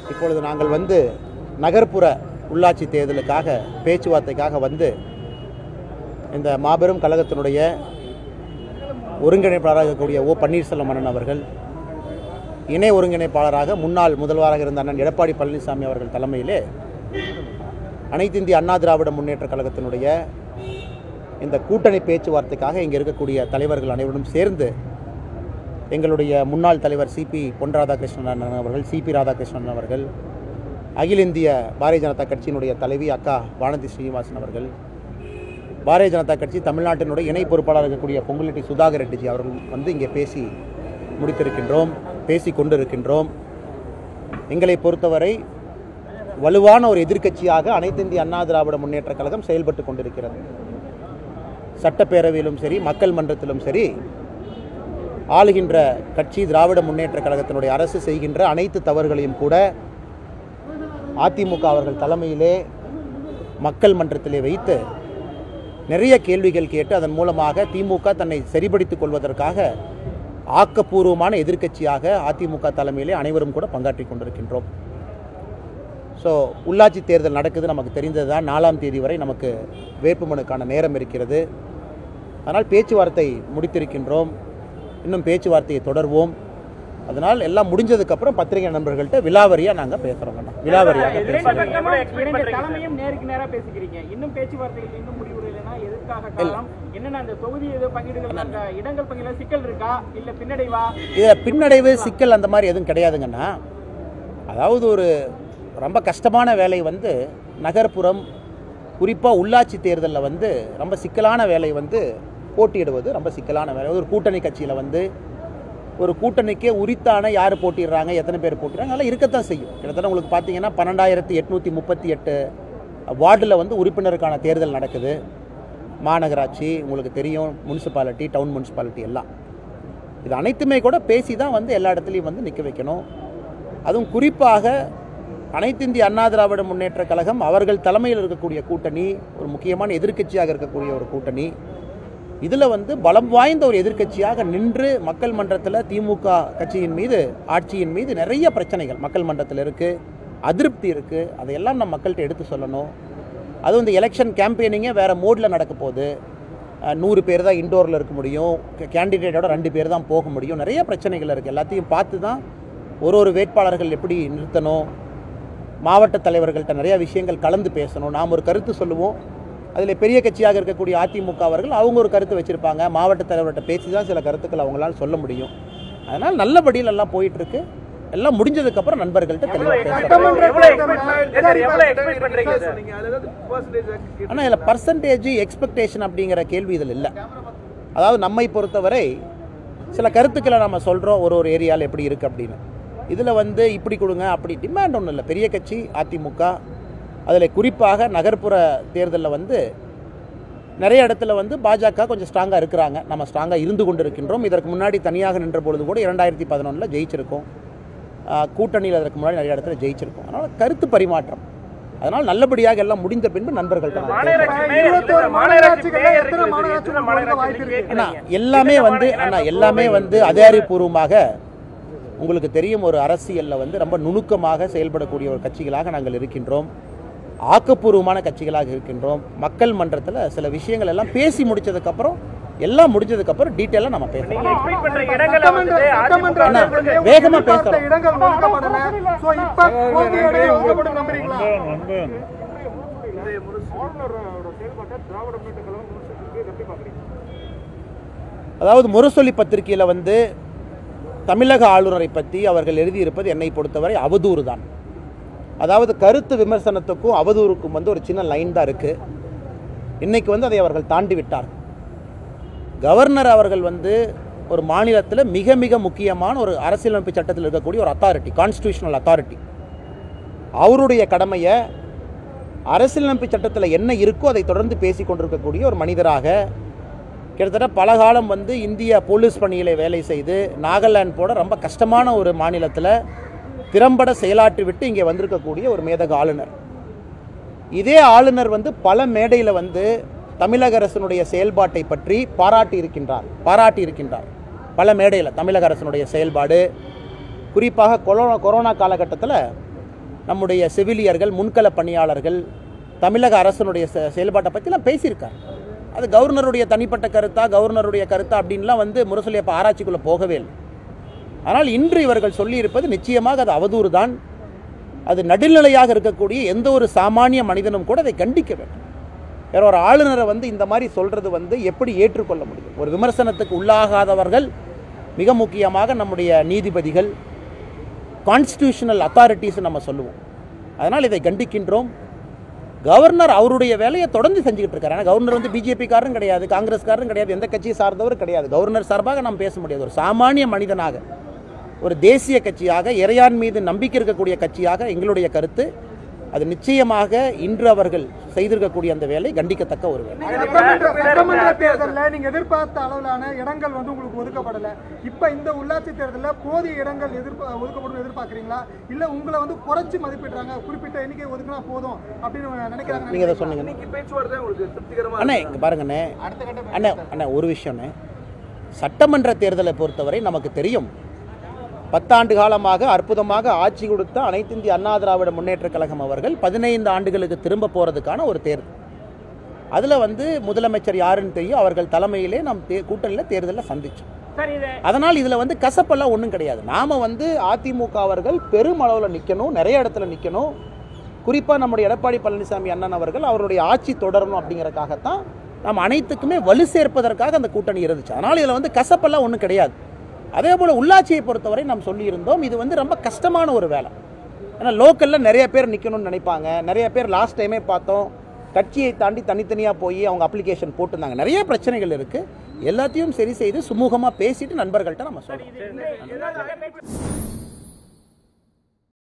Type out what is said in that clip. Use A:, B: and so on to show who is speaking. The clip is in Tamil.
A: இப்பொழுது நாங்கள் வந்து நகர்ப்புற உள்ளாட்சி தேர்தலுக்காக பேச்சுவார்த்தைக்காக வந்து இந்த மாபெரும் கழகத்தினுடைய ஒருங்கிணைப்பாளராக இருக்கக்கூடிய ஓ பன்னீர்செல்வம் அண்ணன் அவர்கள் இணை ஒருங்கிணைப்பாளராக முன்னாள் முதல்வராக இருந்த அண்ணன் எடப்பாடி பழனிசாமி அவர்கள் தலைமையிலே அனைத்து இந்திய அண்ணா திராவிட முன்னேற்ற கழகத்தினுடைய இந்த கூட்டணி பேச்சுவார்த்தைக்காக இங்கே இருக்கக்கூடிய தலைவர்கள் அனைவரும் சேர்ந்து எங்களுடைய முன்னாள் தலைவர் சிபி பொன் ராதாகிருஷ்ணன் அண்ணன் அவர்கள் சிபி ராதாகிருஷ்ணன் அவர்கள் அகில இந்திய பாரதிய ஜனதா கட்சியினுடைய தலைவி அக்கா வானதி ஸ்ரீனிவாசன் அவர்கள் பாரதிய ஜனதா கட்சி தமிழ்நாட்டினுடைய இணை பொறுப்பாளர் இருக்கக்கூடிய பொங்குலட்டி சுதாகர் ரெட்டிஜி அவர்கள் வந்து இங்கே பேசி முடித்திருக்கின்றோம் பேசி கொண்டிருக்கின்றோம் எங்களை பொறுத்தவரை வலுவான ஒரு எதிர்க்கட்சியாக அனைத்து இந்திய அண்ணா திராவிட முன்னேற்ற கழகம் செயல்பட்டு கொண்டிருக்கிறது சட்டப்பேரவையிலும் சரி மக்கள் மன்றத்திலும் சரி ஆளுகின்ற கட்சி திராவிட முன்னேற்ற கழகத்தினுடைய அரசு செய்கின்ற அனைத்து தவறுகளையும் கூட அதிமுக அவர்கள் தலைமையிலே மக்கள் மன்றத்திலே வைத்து நிறைய கேள்விகள் கேட்டு அதன் மூலமாக திமுக தன்னை சரிபடுத்திக் கொள்வதற்காக ஆக்கப்பூர்வமான எதிர்க்கட்சியாக அதிமுக தலைமையிலே அனைவரும் கூட பங்காற்றி கொண்டிருக்கின்றோம் ஸோ உள்ளாட்சி தேர்தல் நடக்குது நமக்கு தெரிந்தது தான் நாலாம் தேதி வரை நமக்கு வேட்புமனுக்கான நேரம் இருக்கிறது அதனால் பேச்சுவார்த்தை முடித்திருக்கின்றோம் இன்னும் பேச்சுவார்த்தையை தொடர்வோம் அதனால் எல்லாம் முடிஞ்சதுக்கப்புறம் பத்திரிகை நண்பர்கள்ட்ட விலாவரியாக நாங்கள் பேசுகிறோங்கண்ணா விலாவரியாக
B: இரண்டு
A: பேசுகிறோம்
B: பக்கமும் இரண்டு தலைமையும் நேருக்கு நேரா பேசிக்கிறீங்க இன்னும் பேச்சுவார்த்தைகள் இன்னும் முடிவுறலைன்னா எதுக்காக காரணம் என்னன்னா அந்த தொகுதி ஏதோ பங்கீடுகள் அந்த இடங்கள் பங்கில சிக்கல் இருக்கா இல்ல பின்னடைவா
A: இதில் பின்னடைவு சிக்கல் அந்த மாதிரி எதுவும் கிடையாதுங்கண்ணா அதாவது ஒரு ரொம்ப கஷ்டமான வேலை வந்து நகர்ப்புறம் குறிப்பாக உள்ளாட்சி தேர்தலில் வந்து ரொம்ப சிக்கலான வேலை வந்து போட்டியிடுவது ரொம்ப சிக்கலான வேலை ஒரு கூட்டணி கட்சியில் வந்து ஒரு கூட்டணிக்கே உரித்தான யார் போட்டிடுறாங்க எத்தனை பேர் போட்டிடுறாங்க அதெல்லாம் இருக்கத்தான் செய்யும் கிட்டத்தட்ட உங்களுக்கு பார்த்தீங்கன்னா பன்னெண்டாயிரத்தி எட்நூற்றி முப்பத்தி எட்டு வார்டில் வந்து உறுப்பினருக்கான தேர்தல் நடக்குது மாநகராட்சி உங்களுக்கு தெரியும் முனிசிபாலிட்டி டவுன் முனிசிபாலிட்டி எல்லாம் இது அனைத்துமே கூட பேசி தான் வந்து எல்லா இடத்துலையும் வந்து நிற்க வைக்கணும் அதுவும் குறிப்பாக அனைத்து இந்திய அண்ணா திராவிட முன்னேற்ற கழகம் அவர்கள் தலைமையில் இருக்கக்கூடிய கூட்டணி ஒரு முக்கியமான எதிர்க்கட்சியாக இருக்கக்கூடிய ஒரு கூட்டணி இதில் வந்து பலம் வாய்ந்த ஒரு எதிர்க்கட்சியாக நின்று மக்கள் மன்றத்தில் திமுக கட்சியின் மீது ஆட்சியின் மீது நிறைய பிரச்சனைகள் மக்கள் மன்றத்தில் இருக்குது அதிருப்தி இருக்குது அதையெல்லாம் நம்ம மக்கள்கிட்ட எடுத்து சொல்லணும் அதுவும் இந்த எலெக்ஷன் கேம்பெயினிங்கே வேறு மோடில் நடக்க போகுது அஹ், நூறு பேர் தான் இண்டோரில் இருக்க முடியும் கேண்டிடேட்டோட ரெண்டு பேர் தான் போக முடியும் நிறைய பிரச்சனைகள் இருக்குது எல்லாத்தையும் பார்த்து தான் ஒரு ஒரு வேட்பாளர்கள் எப்படி நிறுத்தணும் மாவட்ட தலைவர்கள்ட்ட நிறைய விஷயங்கள் கலந்து பேசணும் நாம் ஒரு கருத்து சொல்லுவோம் அதில் பெரிய கட்சியாக இருக்கக்கூடிய அதிமுக அவர்கள் அவங்க ஒரு கருத்து வச்சுருப்பாங்க மாவட்ட தலைவர்கிட்ட பேசி தான் சில கருத்துக்கள் அவங்களால சொல்ல முடியும் அதனால் நல்லபடியில் எல்லாம் போயிட்டுருக்கு எல்லாம் முடிஞ்சதுக்கப்புறம் நண்பர்கள்ட்ட தெளிவாக பேசலாம்
B: எவ்வளவு expect- சார், எவ்வளவு expect பண்றீங்க சார்?
A: ஆனால் இதில் பர்சன்டேஜ் எக்ஸ்பெக்டேஷன் அப்படிங்கிற கேள்வி இதில் இல்லை அதாவது நம்மை பொறுத்தவரை சில கருத்துக்களை நம்ம சொல்கிறோம் ஒரு ஒரு ஏரியாவில் எப்படி இருக்குது அப்படின்னு இதில் வந்து இப்படி கொடுங்க அப்படி டிமாண்ட் ஒன்றும் இல்லை பெரிய கட்சி அதிமுக அதில் குறிப்பாக நகர்ப்புற தேர்தலில் வந்து நிறைய இடத்துல வந்து பாஜக கொஞ்சம் ஸ்ட்ராங்காக இருக்கிறாங்க நம்ம ஸ்ட்ராங்காக இருந்து கொண்டு இருக்கின்றோம் இதற்கு முன்னாடி தனியாக நின்ற பொழுது கூட இரண்டாயிரத்தி பதினொன்றில் ஜெயிச்சிருக்கோம் ஆஹ் கூட்டணியில் அதற்கு முன்னாடி நிறைய இடத்துல ஜெயிச்சிருக்கோம் அதனால் கருத்து பரிமாற்றம் அதனால் நல்லபடியாக எல்லாம் முடிந்த பின்பு நண்பர்கள்ட்ட நான் பேசுறேன்.
B: மாநகராட்சி மேயர் இருக்குது, மாநகராட்சி மேயர் இருக்குது, எத்தனை மாநகராட்சி நீங்க
A: அண்ணா
B: கேட்கறீங்க?
A: எல்லாமே வந்து அண்ணா எல்லாமே வந்து அதிகாரப்பூர்வமாக உங்களுக்கு தெரியும் ஒரு அரசியலில் வந்து ரொம்ப நுணுக்கமாக செயல்படக்கூடிய ஒரு கட்சிகளாக நாங்கள் இருக்கின்றோம் ஆக்கப்பூர்வமான கட்சிகளாக இருக்கின்றோம் மக்கள் மன்றத்தில் சில விஷயங்கள் எல்லாம் பேசி முடிச்சதுக்கப்புறம் எல்லாம் முடிஞ்சதுக்கப்புறம் டீட்டெயிலாக நம்ம
B: நீங்க
A: பேசலாம்
B: expect பண்ற இடங்களை வந்து அதிமுக
A: அண்ணா,
B: உங்களுக்கு
A: வேகமா பேசலாம்
C: இடங்கள் ஒதுக்கப்படல சோ இப்ப போதிய இடங்கள் ஒதுக்கப்படும் நம்புறீங்களா
A: அதாவது முரசொலி பத்திரிகையில் வந்து தமிழக ஆளுநரை பற்றி அவர்கள் எழுதியிருப்பது என்னை பொறுத்தவரை அவதூறு தான் அதாவது கருத்து விமர்சனத்துக்கும் அவதூறுக்கும் வந்து ஒரு சின்ன லைன் தான் இருக்குது இன்னைக்கு வந்து அதை அவர்கள் தாண்டி விட்டார் கவர்னர் அவர்கள் வந்து ஒரு மாநிலத்தில் மிக மிக முக்கியமான ஒரு அரசியலமைப்பு சட்டத்தில் இருக்கக்கூடிய ஒரு அத்தாரிட்டி கான்ஸ்டியூஷனல் அத்தாரிட்டி அவருடைய கடமையை அரசியலமைப்பு சட்டத்தில் என்ன இருக்கோ அதை தொடர்ந்து பேசி கொண்டிருக்கக்கூடிய ஒரு மனிதராக கிட்டத்தட்ட பல காலம் வந்து இந்திய போலீஸ் பணியிலே வேலை செய்து நாகாலாந்து போட ரொம்ப கஷ்டமான ஒரு மாநிலத்தில் திறம்பட செயலாற்றி விட்டு இங்கே வந்திருக்கக்கூடிய ஒரு மேதக ஆளுநர் இதே ஆளுநர் வந்து பல மேடையில் வந்து தமிழக அரசினுடைய செயல்பாட்டை பற்றி பாராட்டி இருக்கின்றார் பாராட்டி இருக்கின்றார் பல மேடையில் தமிழக அரசினுடைய செயல்பாடு குறிப்பாக கொரோனா கொரோனா காலகட்டத்தில் நம்முடைய செவிலியர்கள் முன்கள பணியாளர்கள் தமிழக அரசனுடைய செ- செயல்பாட்டை பற்றிலாம் பேசியிருக்கார் அது கவர்னருடைய தனிப்பட்ட கருத்தா கவர்னருடைய கருத்தா அப்படின்லாம் வந்து முரசொலியப்ப ஆராய்ச்சிக்குள்ளே போகவே இல்லை ஆனால் இன்று இவர்கள் சொல்லியிருப்பது நிச்சயமாக அது அவதூறு தான் அது நடுநிலையாக இருக்கக்கூடிய எந்த ஒரு சாமானிய மனிதனும் கூட அதை கண்டிக்க வேண்டும் வேற ஒரு ஆளுநரை வந்து இந்த மாதிரி சொல்றது வந்து எப்படி ஏற்றுக்கொள்ள முடியும் ஒரு விமர்சனத்துக்கு உள்ளாகாதவர்கள் மிக முக்கியமாக நம்முடைய நீதிபதிகள் கான்ஸ்டியூஷனல் அத்தாரிட்டிஸ் நம்ம சொல்லுவோம் அதனால் இதை கண்டிக்கின்றோம் கவர்னர் அவருடைய வேலையை தொடர்ந்து செஞ்சுக்கிட்டு இருக்காரு ஆனால் கவர்னர் வந்து பிஜேபிக்காரரும் கிடையாது காங்கிரஸ்காரரும் கிடையாது எந்த கட்சியை சார்ந்தவரும் கிடையாது கவர்னர் சார்பாக நாம் பேச முடியாது ஒரு சாமானிய மனிதனாக ஒரு தேசிய கட்சியாக இறையான் மீது நம்பிக்கை இருக்கக்கூடிய கட்சியாக எங்களுடைய கருத்து அது நிச்சயமாக இன்று அவர்கள் செய்திருக்கக்கூடிய அந்த வேலை கண்டிக்கத்தக்க ஒரு வேலை
C: சட்டமன்ற சட்டமன்ற தேர்தல்ல நீங்க எதிர்பார்த்த அளவிலான இடங்கள் வந்து உங்களுக்கு ஒதுக்கப்படல இப்ப இந்த உள்ளாட்சி தேர்தல்ல போதிய இடங்கள் எதிர்ப்பா ஒதுக்கப்படும் எதிர்பார்க்கறீங்களா இல்ல உங்களை வந்து குறைச்சு மதிப்பிடுறாங்க குறிப்பிட்ட எண்ணிக்கை ஒதுக்கினா போதும் அப்படின்னு நினைக்கிறாங்க
A: நீங்கள் இதை சொன்னீங்க
D: இன்னைக்கு பேச்சுவார்த்தை உங்களுக்கு திருப்திகரமா
A: அண்ணே இங்க பாருங்கண்ணே அண்ணே அண்ணே ஒரு விஷயம்ண்ணே சட்டமன்ற தேர்தலை பொறுத்தவரை நமக்கு தெரியும் பத்தாண்டு காலமாக அற்புதமாக ஆட்சி கொடுத்த அனைத்து இந்திய அண்ணா திராவிட முன்னேற்றக் கழகம் அவர்கள் பதினைந்து ஆண்டுகளுக்கு திரும்ப போகிறதுக்கான ஒரு தேர்தல் அதில் வந்து முதலமைச்சர் யாருன்னு தெரியும் அவர்கள் தலைமையிலே நாம் தே கூட்டணியில் தேர்தலில் சந்திச்சோம்
B: சார் இது
A: அதனால் இதில் வந்து கசப்பெல்லாம் ஒன்றும் கிடையாது நாம் வந்து அதிமுக அவர்கள் பெருமளவில் நிற்கணும் நிறைய இடத்துல நிற்கணும் குறிப்பாக நம்முடைய எடப்பாடி பழனிசாமி அண்ணன் அவர்கள் அவருடைய ஆட்சி தொடரணும் அப்படிங்கறக்காகத்தான் நாம் அனைத்துக்குமே வலு சேர்ப்பதற்காக அந்த கூட்டணி இருந்துச்சு அதனால் இதில் வந்து கசப்பெல்லாம் ஒன்றும் கிடையாது அதே போல் உள்ளாட்சியை பொறுத்தவரை நாம் சொல்லியிருந்தோம் இது வந்து ரொம்ப கஷ்டமான ஒரு வேலை ஏன்னா லோக்கலில் நிறைய பேர் நிற்கணும்னு நினைப்பாங்க நிறைய பேர் லாஸ்ட் டைமே பார்த்தோம் கட்சியை தாண்டி தனித்தனியாக போய் அவங்க அப்ளிகேஷன் போட்டிருந்தாங்க நிறைய பிரச்சனைகள் இருக்குது எல்லாத்தையும் சரி செய்து சுமூகமாக பேசிட்டு நண்பர்கள்ட்ட நம்ம சொல்றோம்
B: இது இந்த- இந்த பேச்சு